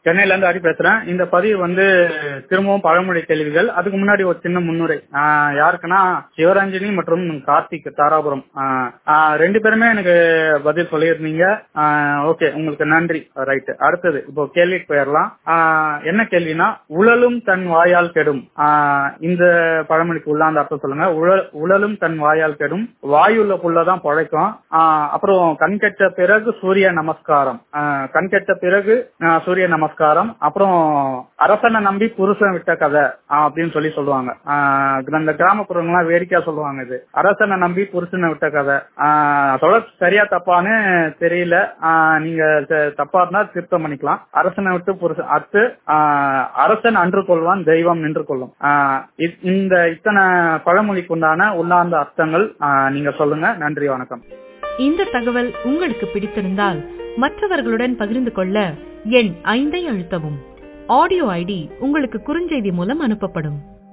சென்னையில இருந்து ஹரி பேசுறேன் இந்த பதிவு வந்து திரும்பவும் பழமொழி கேள்விகள் அதுக்கு முன்னாடி ஒரு சின்ன முன்னுரை ஆஹ் யாருக்குன்னா சிவரஞ்சனி மற்றும் கார்த்திக் தாராபுரம் ஆஹ் ஆஹ் ரெண்டு பேருமே எனக்கு பதில் சொல்லியிருந்தீங்க ஓகே உங்களுக்கு நன்றி ரைட் அடுத்தது இப்போ கேள்விக்கு போயிடலாம் ஆஹ் என்ன கேள்வினா உழலும் தன் வாயால் கெடும் ஆஹ் இந்த பழமொழிக்கு உள்ளாந்த அர்த்தம் சொல்லுங்க உழ- உழலும் தன் வாயால் கெடும் வாயுள்ள புள்ளதான் பழைக்கும் ஆஹ் அப்புறம் கண் கெட்ட பிறகு சூரிய நமஸ்காரம் ஆஹ் கண் கெட்ட பிறகு ஆஹ் சூரிய நமஸ்காரம் அப்புறம் அரசனை நம்பி புருஷன் விட்ட கதை ஆஹ் அப்படின்னு சொல்லி சொல்லுவாங்க ஆஹ் இந்த கிராமப்புறங்கள்லாம் வேடிக்கையா சொல்லுவாங்க இது அரசனை நம்பி புருஷனை விட்ட கதை ஆஹ் சொல்ல சரியா தப்பான்னு தெரியல ஆஹ் நீங்க த- தப்பா இருந்தா திருத்தம் பண்ணிக்கலாம் அரசனை விட்டு புருஷன் அடுத்து ஆஹ் அரசன் அன்று கொள்வான் தெய்வம் நின்று கொள்ளும் ஆஹ் இ- இந்த இத்தனை பழமொழிக்கு உண்டான உள்ளார்ந்த அர்த்தங்கள் ஆஹ் நீங்க சொல்லுங்க நன்றி வணக்கம் இந்த தகவல் உங்களுக்கு பிடித்திருந்தால் மற்றவர்களுடன் பகிர்ந்து கொள்ள எண் ஐந்தை அழுத்தவும் ஆடியோ ஐடி உங்களுக்கு குறுஞ்செய்தி மூலம் அனுப்பப்படும்